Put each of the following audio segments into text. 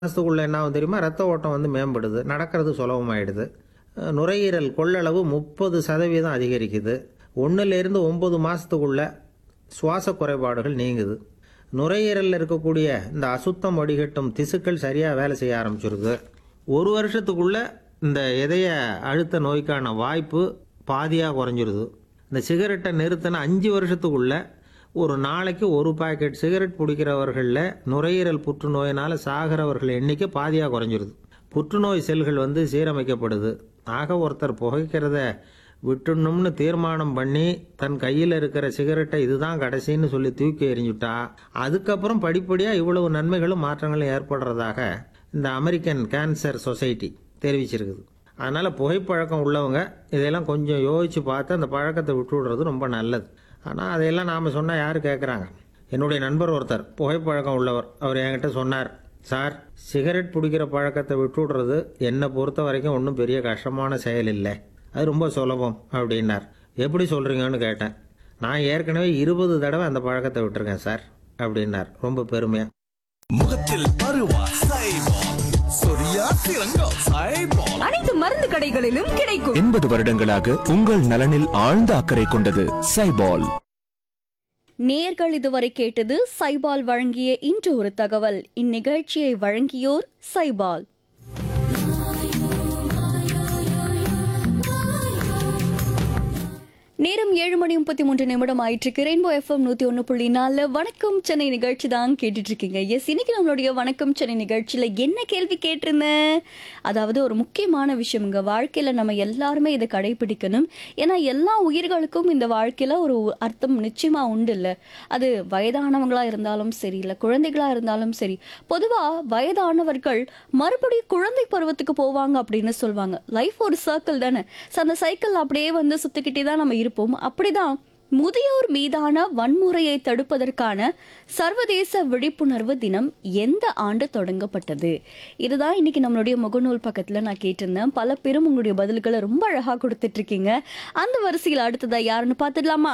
மாதத்துக்குள்ள என்ன ஆகும் தெரியுமா ரத்த ஓட்டம் வந்து மேம்படுது நடக்கிறது சுலபமாயிடுது அஹ் நுரையீரல் கொள்ளளவு முப்பது சதவீதம் அதிகரிக்குது ஒன்றுலேருந்து ஒம்பது மாதத்துக்குள்ள சுவாச குறைபாடுகள் நீங்குது நுரையீரலில் இருக்கக்கூடிய இந்த அசுத்தம் வடிகட்டும் திசுக்கள் சரியாக வேலை செய்ய ஆரம்பிச்சிருது ஒரு வருஷத்துக்குள்ள இந்த இதய அழுத்த நோய்க்கான வாய்ப்பு பாதியாக குறைஞ்சிருது இந்த சிகரெட்டை நிறுத்தின அஞ்சு வருஷத்துக்குள்ள ஒரு நாளைக்கு ஒரு பாக்கெட் சிகரெட் பிடிக்கிறவர்களில் நுரையீரல் புற்றுநோயினால் சாகிறவர்கள் எண்ணிக்கை பாதியாக குறைஞ்சிருது புற்றுநோய் செல்கள் வந்து சீரமைக்கப்படுது ஆக ஒருத்தர் புகைக்கிறத விட்டுணும்னு தீர்மானம் பண்ணி தன் கையில் இருக்கிற சிகரெட்டை இதுதான் கடைசின்னு சொல்லி தூக்கி எறிஞ்சுட்டா அதுக்கப்புறம் படிப்படியாக இவ்வளவு நன்மைகளும் மாற்றங்களும் ஏற்படுறதாக இந்த அமெரிக்கன் கேன்சர் சொசைட்டி தெரிவிச்சிருக்குது அதனால் புகைப்பழக்கம் உள்ளவங்க இதெல்லாம் கொஞ்சம் யோசித்து பார்த்து அந்த பழக்கத்தை விட்டு விடுறது ரொம்ப நல்லது ஆனால் அதையெல்லாம் நாம் சொன்னால் யார் கேட்குறாங்க என்னுடைய நண்பர் ஒருத்தர் புகைப்பழக்கம் உள்ளவர் அவர் என்கிட்ட சொன்னார் சார் சிகரெட் பிடிக்கிற பழக்கத்தை விட்டு விடுறது என்னை பொறுத்த வரைக்கும் ஒன்றும் பெரிய கஷ்டமான செயல் இல்லை அது ரொம்ப சுலபம் அப்படின்னார் எப்படி சொல்கிறீங்கன்னு கேட்டேன் நான் ஏற்கனவே இருபது தடவை அந்த பழக்கத்தை விட்டுருக்கேன் சார் அப்படின்னார் ரொம்ப பெருமையாக முகத்தில் பருவா சைபால் சொரியா சிறங்கம் சைபால் அனைத்து மருந்து கடைகளிலும் கிடைக்கும் எண்பது வருடங்களாக உங்கள் நலனில் ஆழ்ந்த அக்கறை கொண்டது சைபால் நேர்கள் இதுவரை கேட்டது சைபால் வழங்கிய இன்று ஒரு தகவல் இந்நிகழ்ச்சியை வழங்கியோர் சைபால் நேரம் ஏழு மணி முப்பத்தி மூன்று நிமிடம் ஆயிட்டு ரெயின்போ எஃப்எம் நூத்தி ஒன்று புள்ளி நாலு வணக்கம் சென்னை நிகழ்ச்சி தான் கேட்டுட்டு இருக்கீங்க எஸ் இன்னைக்கு நம்மளுடைய வணக்கம் சென்னை நிகழ்ச்சியில என்ன கேள்வி கேட்டிருந்தேன் அதாவது ஒரு முக்கியமான விஷயம் இங்க வாழ்க்கையில நம்ம எல்லாருமே இதை கடைபிடிக்கணும் ஏன்னா எல்லா உயிர்களுக்கும் இந்த வாழ்க்கையில ஒரு அர்த்தம் நிச்சயமா உண்டு இல்ல அது வயதானவங்களா இருந்தாலும் சரி இல்ல குழந்தைகளா இருந்தாலும் சரி பொதுவா வயதானவர்கள் மறுபடியும் குழந்தை பருவத்துக்கு போவாங்க அப்படின்னு சொல்லுவாங்க லைஃப் ஒரு சர்க்கிள் தானே So, அந்த சைக்கிள் அப்படியே வந்து சுத்திக்கிட்டே தான் நம்ம இருப்போம் அப்படிதான் முதியோர் மீதான வன்முறையை தடுப்பதற்கான சர்வதேச விழிப்புணர்வு தினம் எந்த ஆண்டு தொடங்கப்பட்டது இதுதான் இன்னைக்கு நம்மளுடைய முகநூல் பக்கத்துல நான் கேட்டிருந்தேன் பல பேரும் உங்களுடைய பதில்களை ரொம்ப அழகா கொடுத்துட்டு இருக்கீங்க அந்த வரிசையில் அடுத்ததா யாருன்னு பார்த்துடலாமா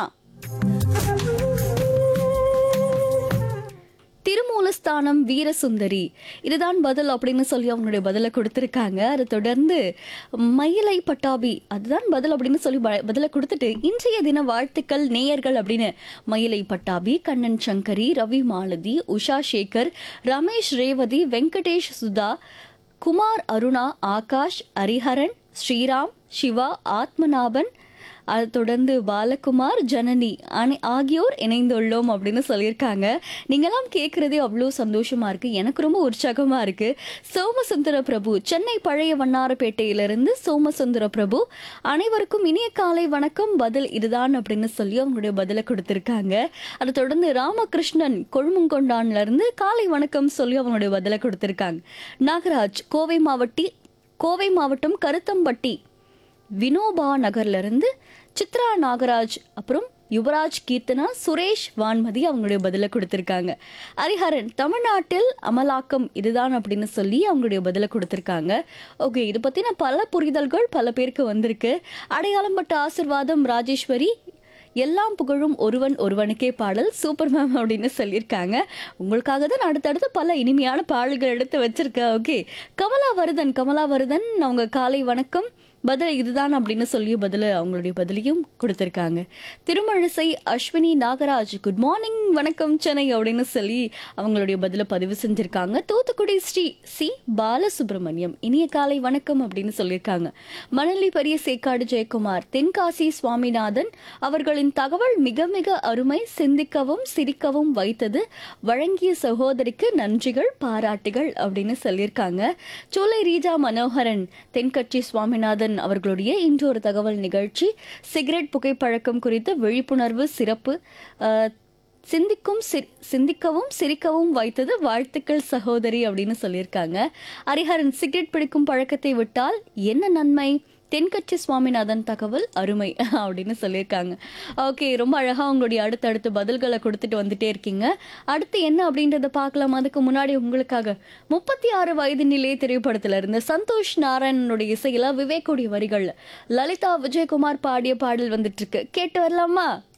திருமூலஸ்தானம் வீரசுந்தரி இதுதான் பதில் அப்படின்னு சொல்லி அவங்களுடைய பதிலை கொடுத்துருக்காங்க அதை தொடர்ந்து மயிலை பட்டாபி அதுதான் பதில் அப்படின்னு சொல்லி ப- பதிலை கொடுத்துட்டு இன்றைய தின வாழ்த்துக்கள் நேயர்கள் அப்படின்னு மயிலை பட்டாபி கண்ணன் சங்கரி ரவி மாலதி உஷா சேகர் ரமேஷ் ரேவதி வெங்கடேஷ் சுதா குமார் அருணா ஆகாஷ் ஹரிஹரன் ஸ்ரீராம் சிவா ஆத்மநாபன் அதை தொடர்ந்து பாலகுமார் ஜனனி அனை- ஆகியோர் இணைந்துள்ளோம் அப்படின்னு சொல்லியிருக்காங்க நீங்களாம் கேட்குறதே அவ்வளோ சந்தோஷமா இருக்கு எனக்கு ரொம்ப உற்சாகமா இருக்கு சோமசுந்தர பிரபு சென்னை பழைய வண்ணாரப்பேட்டையிலிருந்து சோமசுந்தர பிரபு அனைவருக்கும் இனிய காலை வணக்கம் பதில் இதுதான் அப்படின்னு சொல்லி அவங்களுடைய பதிலை கொடுத்திருக்காங்க அதை தொடர்ந்து ராமகிருஷ்ணன் கொழுமங்கொண்டான்ல இருந்து காலை வணக்கம் சொல்லி அவங்களுடைய பதிலை கொடுத்திருக்காங்க நாகராஜ் கோவை மாவட்டி கோவை மாவட்டம் கருத்தம்பட்டி வினோபா நகர்ல இருந்து சித்ரா நாகராஜ் அப்புறம் யுவராஜ் கீர்த்தனா சுரேஷ் வான்மதி அவங்களுடைய பதிலை கொடுத்திருக்காங்க ஹரிஹரன் தமிழ்நாட்டில் அமலாக்கம் இதுதான் அப்படின்னு சொல்லி அவங்களுடைய பதிலை கொடுத்திருக்காங்க ஓகே இது பத்தின பல புரிதல்கள் பல பேருக்கு வந்திருக்கு அடையாளம் பட்ட ஆசிர்வாதம் ராஜேஸ்வரி எல்லாம் புகழும் ஒருவன் ஒருவனுக்கே பாடல் சூப்பர் மேம் அப்படின்னு சொல்லியிருக்காங்க உங்களுக்காக தான் அடுத்தடுத்து பல இனிமையான பாடல்கள் எடுத்து வச்சிருக்கேன் ஓகே கமலா வருதன் கமலா வருதன் அவங்க காலை வணக்கம் பதில் இதுதான் அப்படின்னு சொல்லி பதில் அவங்களுடைய பதிலையும் கொடுத்துருக்காங்க திருமழிசை அஸ்வினி நாகராஜ் குட் மார்னிங் வணக்கம் சென்னை அப்படின்னு சொல்லி அவங்களுடைய பதிலை பதிவு செஞ்சிருக்காங்க தூத்துக்குடி ஸ்ரீ சி பாலசுப்ரமணியம் இனிய காலை வணக்கம் அப்படின்னு சொல்லியிருக்காங்க மணலி பெரிய சேக்காடு ஜெயக்குமார் தென்காசி சுவாமிநாதன் அவர்களின் தகவல் மிக மிக அருமை சிந்திக்கவும் சிரிக்கவும் வைத்தது வழங்கிய சகோதரிக்கு நன்றிகள் பாராட்டுகள் அப்படின்னு சொல்லியிருக்காங்க சோலை ரீஜா மனோகரன் தென்கட்சி சுவாமிநாதன் அவர்களுடைய இன்று ஒரு தகவல் நிகழ்ச்சி சிகரெட் புகைப்பழக்கம் குறித்து விழிப்புணர்வு சிறப்பு அஹ், சிந்திக்கும் சிரி- சிந்திக்கவும் சிரிக்கவும் வைத்தது வாழ்த்துக்கள் சகோதரி அப்படின்னு சொல்லியிருக்காங்க ஹரிஹரன் சிகரெட் பிடிக்கும் பழக்கத்தை விட்டால் என்ன நன்மை தென்கட்சி சுவாமிநாதன் தகவல் அருமை அப்படின்னு சொல்லியிருக்காங்க ஓகே ரொம்ப அழகா உங்களுடைய அடுத்தடுத்து பதில்களை கொடுத்துட்டு வந்துட்டே இருக்கீங்க அடுத்து என்ன அப்படின்றத பார்க்கலாம் அதுக்கு முன்னாடி உங்களுக்காக முப்பத்தி ஆறு வயது நிலை திரைப்படத்துல இருந்து சந்தோஷ் நாராயணனுடைய இசையில விவேக்குடைய வரிகள் லலிதா விஜயகுமார் பாடிய பாடல் வந்துட்டு இருக்கு கேட்டு வரலாமா